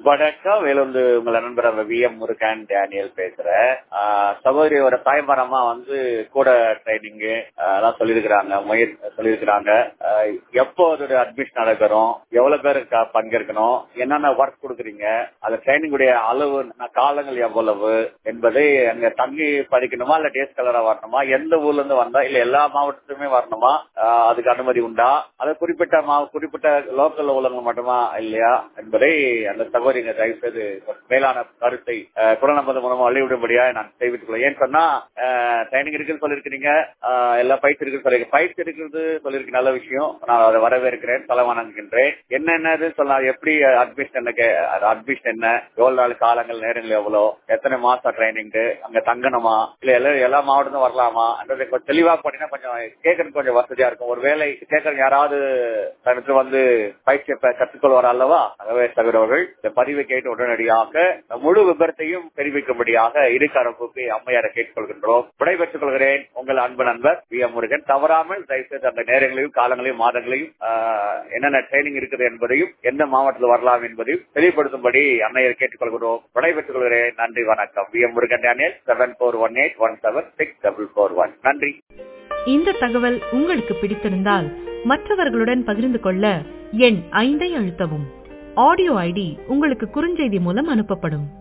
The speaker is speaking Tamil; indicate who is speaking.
Speaker 1: வணக்கம் வேலூர்ந்து உங்கள் நண்பர் வி எம் முருகன் டேனியல் பேசுறேன் ஆஹ் சகோதரியோட தாய்மாரம்மா வந்து கூட ட்ரைனிங் எல்லாம் சொல்லியிருக்கிறாங்க முயற் சொல்லியிருக்கிறாங்க ஆஹ் எப்போ அதோட அட்மிஷன் நடக்கிறோம் எவ்வளவு பேர் க- பங்கேற்கணும் என்னென்ன ஒர்க் கொடுக்குறீங்க அந்த ட்ரைனிங் உடைய அளவு ந- காலங்கள் எவ்வளவு என்பதை அங்க தங்கி படிக்கணுமா இல்ல டேஸ் கலரா வரணுமா எந்த ஊர்ல இருந்து வந்தா இல்ல எல்லா மாவட்டத்துக்குமே வரணுமா ஆஹ் அதுக்கு அனுமதி உண்டா அது குறிப்பிட்ட மா குறிப்பிட்ட லோக்கல் உள்ளவங்க மட்டுமா இல்லையா என்பதை அந்த சகோதரிங்க தயவு செய்து ஒரு மேலான கருத்தை ஆஹ் குரல் நம்பது மூலமா வழிவிடும்படியா நான் தெரிவித்துக் கொள்ள ஏன்னு சொன்னா ட்ரைனிங் இருக்குன்னு சொல்லியிருக்கிறீங்க ஆஹ் எல்லா பயிற்சி இருக்குன்னு சொல்லிருக்கீங்க பயிற்சி இருக்கிறது சொல்லியிருக்க நல்ல விஷயம் நான் அதை வரவேற்கிறேன் தலை வணங்குகின்றேன் என்னென்னது சொல்லலாம் எப்படி அட்மிஷன் என்ன அட்மிஷன் என்ன எவ்வளவு நாள் காலங்கள் நேரங்கள் எவ்வளவு எத்தனை மாசம் ட்ரைனிங் அங்க தங்கணுமா இல்ல எல்லா எல்லா மாவட்டத்தும் வரலாமா என்றதை கொஞ்சம் தெளிவா போட்டீங்கன்னா கொஞ்சம் கேட்கறதுக்கு கொஞ்சம் வசதியா இருக்கும் ஒருவேளை கேட்கறதுக்கு யாராவது தனக்கு வந்து பயிற்சியை பெ- கற்றுக்கொள்வார் அல்லவா ஆகவே சகோதரர்கள் இந்த பதிவை கேட்டு உடனடியாக முழு விபரத்தையும் தெரிவிக்கும்படியாக இருக்காரப்புக்கு அம்மையாரை கேட்டுக்கொள்கின்றோம் விடைபெற்றுக் கொள்கிறேன் உங்கள் அன்பு நண்பர் வி எம் முருகன் தவறாமல் தயவுசெய்து அந்த நேரங்களையும் காலங்களையும் மாதங்களையும் ஆஹ், என்னென்ன ட்ரைனிங் இருக்குது என்பதையும் எந்த மாவட்டத்தில் வரலாம் என்பதையும் தெளிவுபடுத்தும்படி அன்னையர் கேட்டுக்கொள்கிறோம் விடைபெற்றுக் கொள்கிறேன் நன்றி வணக்கம் V M Murugan Daniel seven four one eight one seven six double four one நன்றி
Speaker 2: இந்த தகவல் உங்களுக்கு பிடித்திருந்தால் மற்றவர்களுடன் பகிர்ந்து கொள்ள எண் ஐந்தை அழுத்தவும் ஆடியோ ஐடி உங்களுக்கு குறுஞ்செய்தி மூலம் அனுப்பப்படும்